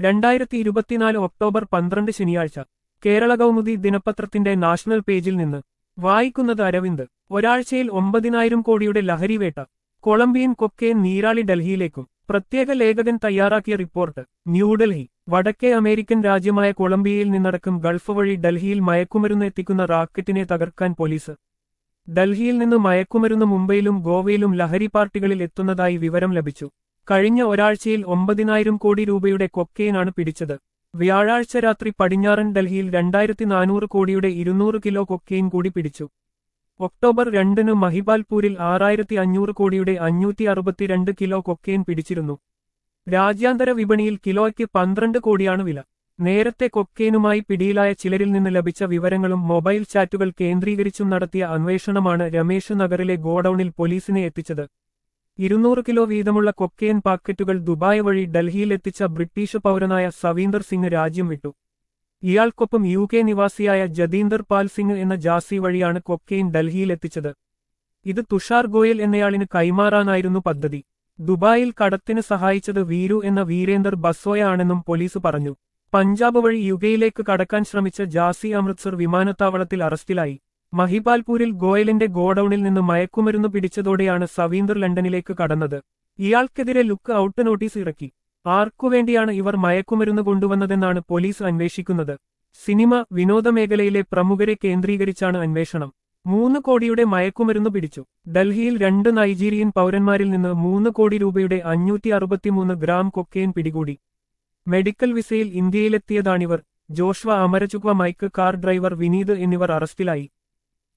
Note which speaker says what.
Speaker 1: രണ്ടായിരത്തി ഇരുപത്തിനാല് ഒക്ടോബർ പന്ത്രണ്ട് ശനിയാഴ്ച കേരള കൗമുദി ദിനപത്രത്തിന്റെ നാഷണൽ പേജിൽ നിന്ന് വായിക്കുന്നത് അരവിന്ദ് ഒരാഴ്ചയിൽ ഒമ്പതിനായിരം കോടിയുടെ ലഹരിവേട്ട കൊളംബിയൻ കൊക്കെയിൻ നീരാളി ഡൽഹിയിലേക്കും പ്രത്യേക ലേഖകൻ തയ്യാറാക്കിയ റിപ്പോർട്ട് ന്യൂഡൽഹി വടക്കേ അമേരിക്കൻ രാജ്യമായ കൊളംബിയയിൽ നിന്നടക്കം ഗൾഫ് വഴി ഡൽഹിയിൽ മയക്കുമരുന്ന് എത്തിക്കുന്ന റാക്കറ്റിനെ തകർക്കാൻ പോലീസ് ഡൽഹിയിൽ നിന്ന് മയക്കുമരുന്ന് മുംബൈയിലും ഗോവയിലും ലഹരി പാർട്ടികളിൽ എത്തുന്നതായി വിവരം ലഭിച്ചു കഴിഞ്ഞ ഒരാഴ്ചയിൽ ഒമ്പതിനായിരം കോടി രൂപയുടെ കൊക്കെയിനാണ് പിടിച്ചത് വ്യാഴാഴ്ച രാത്രി പടിഞ്ഞാറൻ ഡൽഹിയിൽ രണ്ടായിരത്തി നാനൂറ് കോടിയുടെ ഇരുന്നൂറ് കിലോ കൊക്കെയിൻ കൂടി പിടിച്ചു ഒക്ടോബർ രണ്ടിന് മഹിബാൽപൂരിൽ ആറായിരത്തി അഞ്ഞൂറ് കോടിയുടെ അഞ്ഞൂറ്റി അറുപത്തിരണ്ട് കിലോ കൊക്കെയിൻ പിടിച്ചിരുന്നു രാജ്യാന്തര വിപണിയിൽ കിലോയ്ക്ക് പന്ത്രണ്ട് കോടിയാണ് വില നേരത്തെ കൊക്കെയിനുമായി പിടിയിലായ ചിലരിൽ നിന്ന് ലഭിച്ച വിവരങ്ങളും മൊബൈൽ ചാറ്റുകൾ കേന്ദ്രീകരിച്ചും നടത്തിയ അന്വേഷണമാണ് രമേശ് നഗറിലെ ഗോഡൌണിൽ പോലീസിനെ എത്തിച്ചത് ഇരുന്നൂറ് കിലോ വീതമുള്ള കൊക്കെയിൻ പാക്കറ്റുകൾ ദുബായ് വഴി ഡൽഹിയിൽ എത്തിച്ച ബ്രിട്ടീഷ് പൗരനായ സവീന്ദർ സിംഗ് രാജ്യം വിട്ടു ഇയാൾക്കൊപ്പം യു കെ നിവാസിയായ ജതീന്ദർ പാൽ സിംഗ് എന്ന ജാസി വഴിയാണ് കൊക്കെയിൻ ഡൽഹിയിൽ എത്തിച്ചത് ഇത് തുഷാർ ഗോയൽ എന്നയാളിന് കൈമാറാനായിരുന്നു പദ്ധതി ദുബായിൽ കടത്തിന് സഹായിച്ചത് വീരു എന്ന വീരേന്ദർ ബസോയ ആണെന്നും പോലീസ് പറഞ്ഞു പഞ്ചാബ് വഴി യുകയിലേക്ക് കടക്കാൻ ശ്രമിച്ച ജാസി അമൃത്സർ വിമാനത്താവളത്തിൽ അറസ്റ്റിലായി മഹിപാൽപൂരിൽ ഗോയലിന്റെ ഗോഡൌണിൽ നിന്ന് മയക്കുമരുന്ന് പിടിച്ചതോടെയാണ് സവീന്ദർ ലണ്ടനിലേക്ക് കടന്നത് ഇയാൾക്കെതിരെ ലുക്ക് ഔട്ട് നോട്ടീസ് ഇറക്കി ആർക്കുവേണ്ടിയാണ് ഇവർ മയക്കുമരുന്ന് കൊണ്ടുവന്നതെന്നാണ് പോലീസ് അന്വേഷിക്കുന്നത് സിനിമ വിനോദമേഖലയിലെ പ്രമുഖരെ കേന്ദ്രീകരിച്ചാണ് അന്വേഷണം മൂന്ന് കോടിയുടെ മയക്കുമരുന്ന് പിടിച്ചു ഡൽഹിയിൽ രണ്ട് നൈജീരിയൻ പൗരന്മാരിൽ നിന്ന് മൂന്ന് കോടി രൂപയുടെ അഞ്ഞൂറ്റി അറുപത്തിമൂന്ന് ഗ്രാം കൊക്കെയിൻ പിടികൂടി മെഡിക്കൽ വിസയിൽ ഇന്ത്യയിലെത്തിയതാണിവർ Joshua Amarachukwu Mike car driver Vineeth എന്നിവർ അറസ്റ്റിലായി